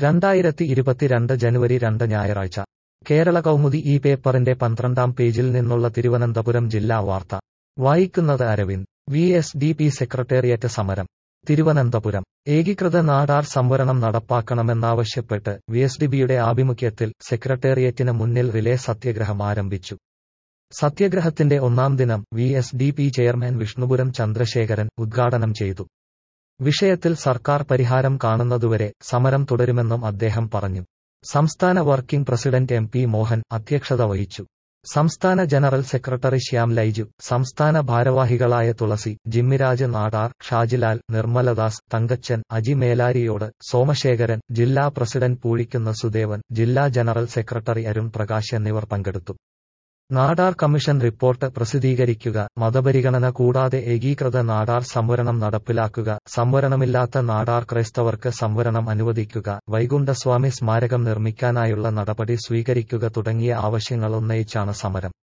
രണ്ടായിരത്തി ഇരുപത്തിരണ്ട് ജനുവരി രണ്ട് ഞായറാഴ്ച കേരള കൗമുദി ഈ പേപ്പറിന്റെ പന്ത്രണ്ടാം പേജിൽ നിന്നുള്ള തിരുവനന്തപുരം ജില്ലാ വാർത്ത വായിക്കുന്നത് Aravind V S D P secretariat സമരം തിരുവനന്തപുരം ഏകീകൃത നാടാർ സംവരണം നടപ്പാക്കണമെന്നാവശ്യപ്പെട്ട് വി എസ് ഡി ബിയുടെ ആഭിമുഖ്യത്തിൽ സെക്രട്ടേറിയറ്റിന് മുന്നിൽ റിലേ സത്യഗ്രഹം ആരംഭിച്ചു സത്യഗ്രഹത്തിന്റെ ഒന്നാം ദിനം V S D P chairman Vishnupuram Chandrasekharan ഉദ്ഘാടനം ചെയ്തു വിഷയത്തിൽ സർക്കാർ പരിഹാരം കാണുന്നതുവരെ സമരം തുടരുമെന്നും അദ്ദേഹം പറഞ്ഞു സംസ്ഥാന working president M P Mohan അധ്യക്ഷത വഹിച്ചു സംസ്ഥാന ജനറൽ സെക്രട്ടറി ശ്യാം ലൈജു സംസ്ഥാന ഭാരവാഹികളായ തുളസി ജിമ്മിരാജ് നാടാർ ഷാജിലാൽ നിർമ്മലദാസ് തങ്കച്ചൻ അജി മേലാരിയോട് സോമശേഖരൻ ജില്ലാ പ്രസിഡന്റ് പൂഴിക്കുന്ന സുദേവൻ ജില്ലാ ജനറൽ സെക്രട്ടറി അരുൺ പ്രകാശ് എന്നിവർ പങ്കെടുത്തു നാടാർ കമ്മീഷൻ റിപ്പോർട്ട് പ്രസിദ്ധീകരിക്കുക മതപരിഗണന കൂടാതെ ഏകീകൃത നാടാർ സംവരണം നടപ്പിലാക്കുക സംവരണമില്ലാത്ത നാടാർ ക്രൈസ്തവർക്ക് സംവരണം അനുവദിക്കുക വൈകുണ്ഠസ്വാമി സ്മാരകം നിർമ്മിക്കാനായുള്ള നടപടി സ്വീകരിക്കുക തുടങ്ങിയ ആവശ്യങ്ങൾ ഉന്നയിച്ചാണ് സമരം